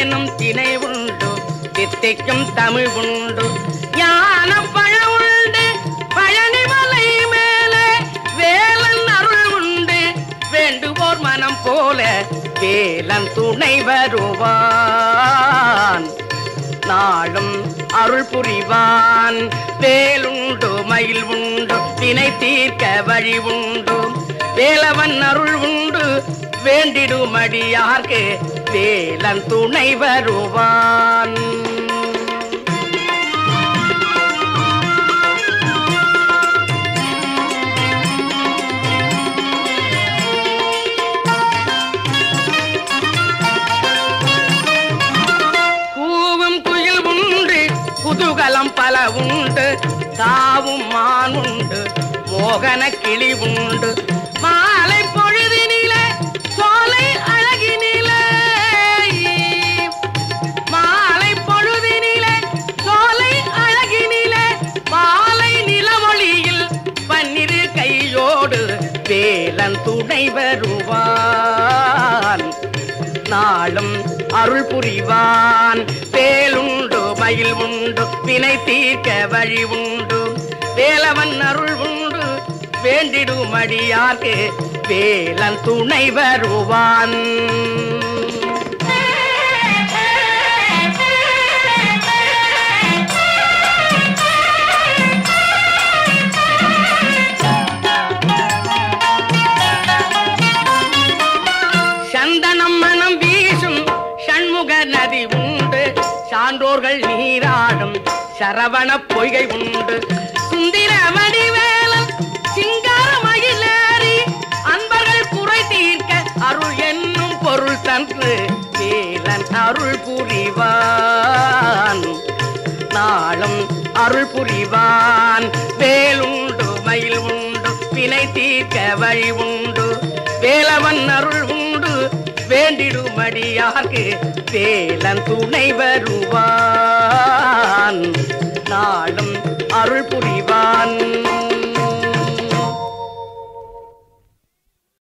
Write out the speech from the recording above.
தேனும் திணை உண்டு வித்தைக்கும் தமிழ் உண்டு ஞான பழம் உண்டு பழனிமலை மேலே வேலன் அருள் உண்டு வேண்டுவோர் மனம் போல வேலன் துணை வருவான் நாளும் அருள் புரிவான் வேலுண்டு மயில் உண்டு தினை தீர்க்க வழி உண்டு வேலவன் அருள் உண்டு வேண்டிடுமடியார்க்கு வேலன் துணை வருவான் கூவும் குயில் உண்டு குதூகலம் பல உண்டு தாவும் மான் உண்டு மோகன கிளி உண்டு மாலை பொழுதினிலே சோலை அழகினிலே மாலை பொழுதினிலே சோலை அழகினிலே மாலை நிலமொழியில் பன்னிரு கையோடு வேலன் துணை வருவான் நாளும் அருள் புரிவான் வேலுண்டு மயில் உண்டு வினை தீர்க்க வழி உண்டு வேலவன் அருள் உண்டு வேண்டிடுமடியார்க்கு வேலன் துணை வருவான் சந்தனம் மனம் வீசும் சண்முக நதி உண்டு சான்றோர்கள் நீராடும் சரவண பொய்கை உண்டு சுந்திர வடிவேலம் சிங்கார மயிலேறி அன்பர்கள் குறை தீர்க்க அருள் என்னும் பொருள் தன்று வேலன் அருள் புரிவான் நாளும் அருள் புரிவான் வேலுண்டு மயில் உண்டு வினை தீர்க்க வழி உண்டு வேலவன் அருள் உண்டு வேண்டிடுமடியார்க்கு வேலன் துணை வருவான் நாளும் அருள் புரிவான்